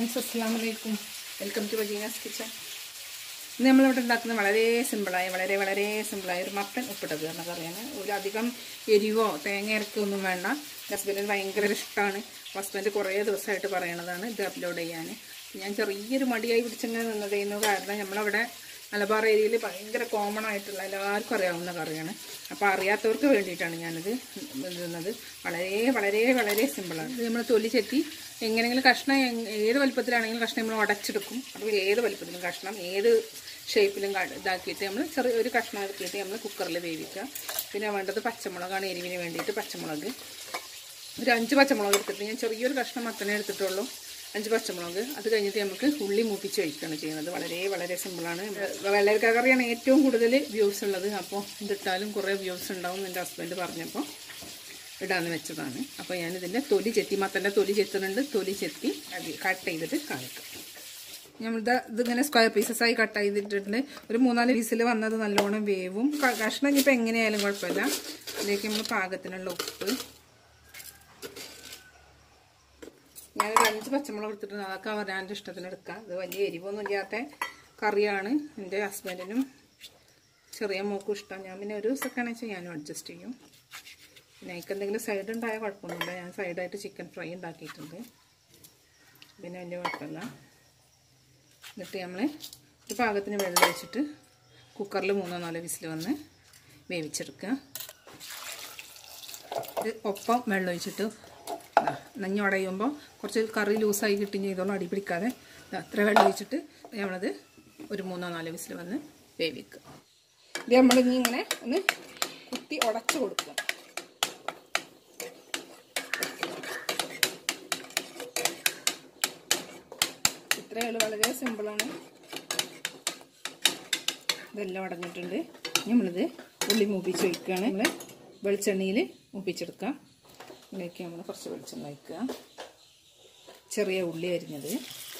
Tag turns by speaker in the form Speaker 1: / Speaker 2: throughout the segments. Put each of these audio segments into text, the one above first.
Speaker 1: friends അസ്സാം വലൈക്കും welcome to വജീനാസ് kitchen ഇന്ന് നമ്മളിവിടെ ഉണ്ടാക്കുന്നത് വളരെ സിമ്പിളായ വളരെ വളരെ സിമ്പിളായ ഒരു മട്ടൻ ഉപ്പിട്ടത് എന്ന കറിയാണ് ഒരു അധികം എരിവോ തേങ്ങ ഇറക്കോ ഒന്നും വേണ്ട ഹസ്ബൻഡിന് ഭയങ്കര ഇഷ്ടമാണ് ഹസ്ബൻഡ് കുറേ ദിവസമായിട്ട് പറയണതാണ് ഇത് അപ്ലോഡ് ചെയ്യാൻ ഞാൻ ചെറിയൊരു മടിയായി പിടിച്ചിങ്ങനെ നിന്നതായിരുന്നു കാരണം നമ്മളവിടെ മലബാർ ഏരിയയിൽ ഭയങ്കര കോമൺ ആയിട്ടുള്ള എല്ലാവർക്കും അറിയാവുന്ന കറിയാണ് അപ്പോൾ അറിയാത്തവർക്ക് വേണ്ടിയിട്ടാണ് ഞാനിത് ഇടുന്നത് വളരെ വളരെ വളരെ സിമ്പിളാണ് ഇത് നമ്മൾ തൊലി ചെത്തി എങ്ങനെയെങ്കിലും കഷ്ണം എങ്- ഏത് വലുപ്പത്തിലാണെങ്കിലും കഷ്ണം നമ്മൾ ഉടച്ചെടുക്കും അപ്പോൾ ഏത് വലുപ്പത്തിലും കഷ്ണം ഏത് ഷേപ്പിലും ക- ഇതാക്കിയിട്ട് നമ്മൾ ചെറിയ ഒരു കഷ്ണം എടുത്തിട്ട് നമ്മൾ കുക്കറിൽ വേവിക്കുക പിന്നെ വേണ്ടത് പച്ചമുളകാണ് എരിവിന് വേണ്ടിയിട്ട് പച്ചമുളക് ഒരു അഞ്ച് പച്ചമുളക് എടുത്തിട്ട് ഞാൻ ചെറിയൊരു കഷ്ണം മത്തനെ എടുത്തിട്ടുള്ളൂ അഞ്ച് പച്ചമുളക് അത് കഴിഞ്ഞിട്ട് നമുക്ക് ഉള്ളി മൂപ്പിച്ച് ഒഴിക്കുകയാണ് ചെയ്യുന്നത് വളരെ വളരെ സിമ്പിളാണ് വെള്ളരിക്ക കറിയാണ് ഏറ്റവും കൂടുതൽ വ്യൂസ് ഉള്ളത് അപ്പോൾ ഇതിട്ടാലും കുറേ വ്യൂസ് ഉണ്ടാവും എൻ്റെ ഹസ്ബൻഡ് പറഞ്ഞപ്പോൾ ഇടാന്ന് വെച്ചതാണ് അപ്പോൾ ഞാനിതിൻ്റെ തൊലി ചെത്തി മത്തൻ്റെ തൊലി ചെത്തുന്നുണ്ട് തൊലി ചെത്തി അത് കട്ട് ചെയ്തിട്ട് കാണിക്കാം നമ്മളിത് ഇതിങ്ങനെ സ്ക്വയർ പീസസ് ആയി കട്ട് ചെയ്തിട്ടുണ്ട് ഒരു മൂന്നാല് പീസിൽ വന്നത് നല്ലോണം വേവും ക- കഷ്ണം ഇനിയിപ്പോൾ എങ്ങനെയായാലും കുഴപ്പമില്ല ഇതിലേക്ക് നമ്മൾ പാകത്തിനുള്ള ഉപ്പ് ഞാനൊരു അഞ്ച് പച്ചമുളക് എടുത്തിട്ടുണ്ട് അതൊക്കെ അവരാൻ്റെ ഇഷ്ടത്തിന് എടുക്കാം ഇത് വലിയ എരിവൊന്നും ഇല്ലാത്ത കറിയാണ് എൻ്റെ ഹസ്ബൻഡിനും ചെറിയ മോക്കും ഇഷ്ടം ഞാൻ പിന്നെ ഒരു ദിവസമൊക്കെയാണെന്ന് വെച്ചാൽ ഞാനും അഡ്ജസ്റ്റ് ചെയ്യും പിന്നെ എനിക്ക് എന്തെങ്കിലും സൈഡ് ഉണ്ടായ കുഴപ്പമൊന്നുമില്ല ഞാൻ സൈഡായിട്ട് ചിക്കൻ ഫ്രൈ ഉണ്ടാക്കിയിട്ടുണ്ട് പിന്നെ വലിയ കുഴപ്പമില്ല എന്നിട്ട് നമ്മൾ ഒരു പാകത്തിന് വെള്ളം ഒഴിച്ചിട്ട് കുക്കറിൽ മൂന്നോ നാലോ വിസിൽ വന്ന് വേവിച്ചെടുക്കുക ഇത് ഒപ്പം വെള്ളം ഒഴിച്ചിട്ട് നഞ്ഞ് ഉടയുമ്പോൾ കുറച്ച് കറി ലൂസായി കിട്ടുകയും ചെയ്തോളൂ അടി പിടിക്കാതെ ദാ അത്ര വെള്ളം ഒഴിച്ചിട്ട് നമ്മളത് ഒരു മൂന്നോ നാലോ വിസിൽ വന്ന് വേവിക്കുക ഇത് നമ്മളിനി ഇങ്ങനെ ഒന്ന് കുത്തി ഉടച്ചു കൊടുക്കുക ഇത്രയേ ഉള്ളൂ വളരെ സിമ്പിളാണ് ഇതെല്ലാം അടഞ്ഞിട്ടുണ്ട് ഇനി നമ്മളിത് ഉള്ളി മൂപ്പിച്ച് വയ്ക്കുകയാണ് നമ്മൾ വെളിച്ചെണ്ണയിൽ മൂപ്പിച്ചെടുക്കാം ഇതിലേക്ക് നമ്മൾ കുറച്ച് വെളിച്ചെണ്ണ വയ്ക്കുക ചെറിയ ഉള്ളി അരിഞ്ഞത്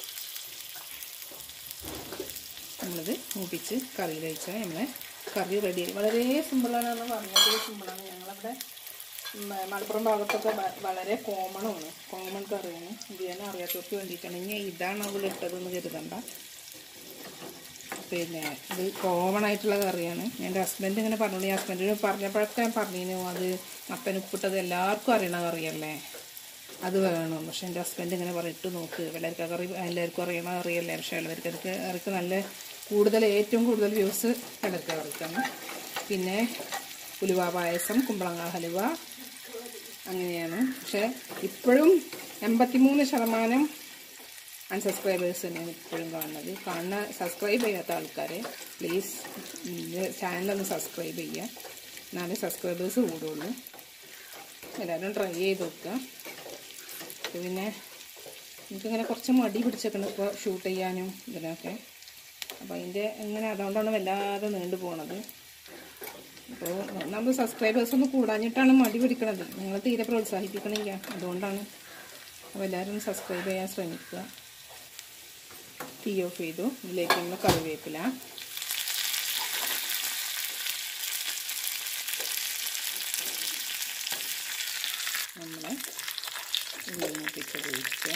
Speaker 1: നമ്മളിത് മൂപ്പിച്ച് കറിയിൽ വെച്ചാൽ നമ്മളെ കറി റെഡിയായി വളരെ സിമ്പിളാണെന്ന് പറഞ്ഞത് സിമ്പിളാണ് ഞങ്ങളവിടെ മ- മലപ്പുറം ഭാഗത്തൊക്കെ വ- വളരെ കോമണാണ് കോമൺ കറിയാണ് ഇത് ഞാൻ അറിയാത്തവർക്ക് വേണ്ടിയിട്ടാണ് ഇനി ഇതാണ് അവൾ ഇട്ടതെന്ന് കരുതണ്ട പിന്നെ ഇത് കോമൺ ആയിട്ടുള്ള കറിയാണ് എൻ്റെ ഹസ്ബൻഡ് ഇങ്ങനെ പറഞ്ഞു ഈ ഹസ്ബൻഡിന് പറഞ്ഞപ്പോഴൊക്കെ ഞാൻ പറഞ്ഞു അത് മത്തൻ ഉപ്പിട്ടത് എല്ലാവർക്കും അറിയണ കറിയല്ലേ അത് വേണം പക്ഷെ എൻ്റെ ഹസ്ബൻഡ് ഇങ്ങനെ പറഞ്ഞിട്ട് നോക്ക് വെള്ളരിക്ക കറി എല്ലാവർക്കും അറിയണ കറിയല്ലേ പക്ഷേ വെള്ളരിക്കർക്ക് കറിക്ക് നല്ല കൂടുതൽ ഏറ്റവും കൂടുതൽ വ്യൂസ് വെള്ളരിക്ക കറിക്കാണ് പിന്നെ ഉലുവ പായസം കുമ്പളങ്ങ ഹലുവ അങ്ങനെയാണ് പക്ഷേ ഇപ്പോഴും എൺപത്തിമൂന്ന് ശതമാനം അൺസബ്സ്ക്രൈബേഴ്സ് തന്നെയാണ് ഇപ്പോഴും കാണുന്നത് കാണുന്ന സബ്സ്ക്രൈബ് ചെയ്യാത്ത ആൾക്കാരെ പ്ലീസ് ചാനലൊന്ന് സബ്സ്ക്രൈബ് ചെയ്യുക എന്നാലേ സബ്സ്ക്രൈബേഴ്സ് കൂടുള്ളൂ എല്ലാവരും ട്രൈ ചെയ്ത് നോക്കുക ഇത് പിന്നെ എനിക്കിങ്ങനെ കുറച്ച് മടി പിടിച്ചേക്കണം ഇപ്പോൾ ഷൂട്ട് ചെയ്യാനും ഇതിനൊക്കെ അപ്പോൾ അതിൻ്റെ എങ്ങനെ അതുകൊണ്ടാണ് വല്ലാതെ നീണ്ടു പോണത് അപ്പോൾ നമ്മൾ സബ്സ്ക്രൈബേഴ്സ് ഒന്ന് കൂടാഞ്ഞിട്ടാണ് മടി പിടിക്കണത് നിങ്ങൾ തീരെ പ്രോത്സാഹിപ്പിക്കണില്ല അതുകൊണ്ടാണ് അപ്പോൾ എല്ലാവരും സബ്സ്ക്രൈബ് ചെയ്യാൻ ശ്രമിക്കുക തീ ഓഫ് ചെയ്തു ഇതിലേക്ക് നമ്മൾ കറിവേപ്പില നമ്മൾ ഉള്ളി മൂപ്പിച്ചത് ഒഴിക്കുക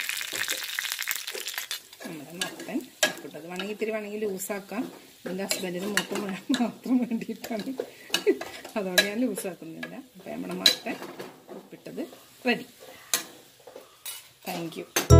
Speaker 1: നമ്മുടെ മട്ടൻ ഉപ്പിട്ടത് വേണമെങ്കിൽ ഇത്തിരി വേണമെങ്കിൽ ലൂസാക്കാം എൻ്റെ ഹസ്ബൻഡിന് മൂത്ത മാത്രം വേണ്ടിയിട്ടാണ് അതുകൊണ്ട് ഞാൻ ലൂസാക്കുന്നില്ല അപ്പോൾ നമ്മുടെ മട്ടൻ ഉപ്പിട്ടത് റെഡി താങ്ക് യു